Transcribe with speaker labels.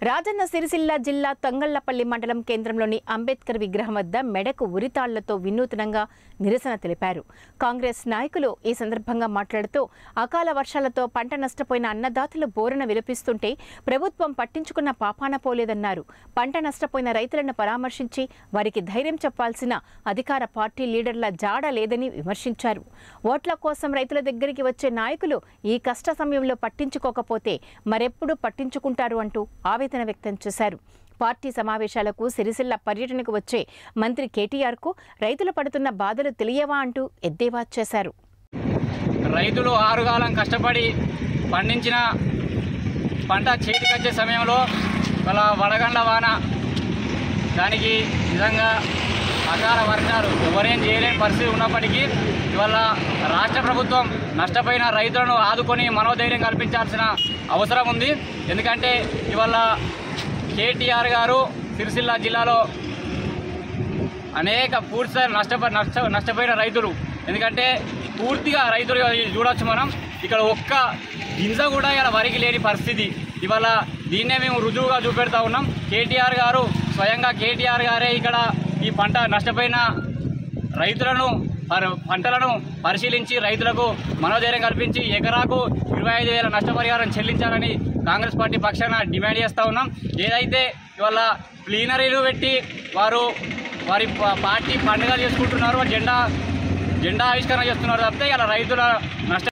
Speaker 1: రాజన్న సిరిసిల్ల జిల్లా తంగళ్లపల్లి మండలం కేంద్రంలోని అంబేద్కర్ విగ్రహం వద్ద మెడకు ఉరితాళ్లతో వినూత్నంగా నిరసన తెలిపారు కాంగ్రెస్ నాయకులు ఈ సందర్భంగా మాట్లాడుతూ అకాల వర్షాలతో పంట నష్టపోయిన అన్నదాతలు బోరన విలపిస్తుంటే ప్రభుత్వం పట్టించుకున్న పాపాన పోలేదన్నారు పంట నష్టపోయిన రైతులను పరామర్శించి వారికి ధైర్యం చెప్పాల్సిన అధికార పార్టీ లీడర్ల జాడ లేదని విమర్శించారు ఓట్ల కోసం రైతుల దగ్గరికి వచ్చే నాయకులు ఈ కష్ట సమయంలో పట్టించుకోకపోతే మరెప్పుడు పట్టించుకుంటారు అంటూ ఆవేదన వ్యక్తం చేశారు పార్టీ సమావేశాలకు సిరిసిల్ల పర్యటనకు వచ్చే మంత్రి కేటీఆర్కు రైతులు పడుతున్న బాధలు తెలియవా అంటూ ఎద్దేవా చేశారు
Speaker 2: రైతులు ఆరుగాలం కష్టపడి పండించిన పంట చేతికొచ్చే సమయంలో వాళ్ళ వడగండ్ల వాన దానికి నిజంగా అకాల వర్షాలు ఎవరేం చేయలేని పరిస్థితి ఉన్నప్పటికీ ఇవాళ రాష్ట్ర ప్రభుత్వం నష్టపోయిన రైతులను ఆదుకొని మనోధైర్యం కల్పించాల్సిన అవసరం ఉంది ఎందుకంటే ఇవాళ కేటీఆర్ గారు సిరిసిల్ల జిల్లాలో అనేక పూర్తి స్థాయి నష్టప నష్ట నష్టపోయిన రైతులు ఎందుకంటే పూర్తిగా రైతులు చూడొచ్చు మనం ఇక్కడ ఒక్క గింజ కూడా ఇలా వరికి లేని పరిస్థితి ఇవాళ దీన్నే మేము రుజువుగా చూపెడతా ఉన్నాం కేటీఆర్ గారు స్వయంగా కేటీఆర్ గారే ఇక్కడ ఈ పంట నష్టపోయిన రైతులను పర- పంటలను పరిశీలించి రైతులకు మనోధైర్యం కల్పించి ఎకరాకు ఇరవై ఐదు వేల నష్టపరిహారం చెల్లించాలని కాంగ్రెస్ పార్టీ పక్షాన డిమాండ్ చేస్తూ ఉన్నాం ఏదైతే ఇవాళ ప్లీనరీలు పెట్టి వారు వారి ప- పార్టీ పండుగలు చేసుకుంటున్నారు జెండా జెండా ఆవిష్కరణ చేస్తున్నారు తప్పితే ఇలా రైతుల నష్ట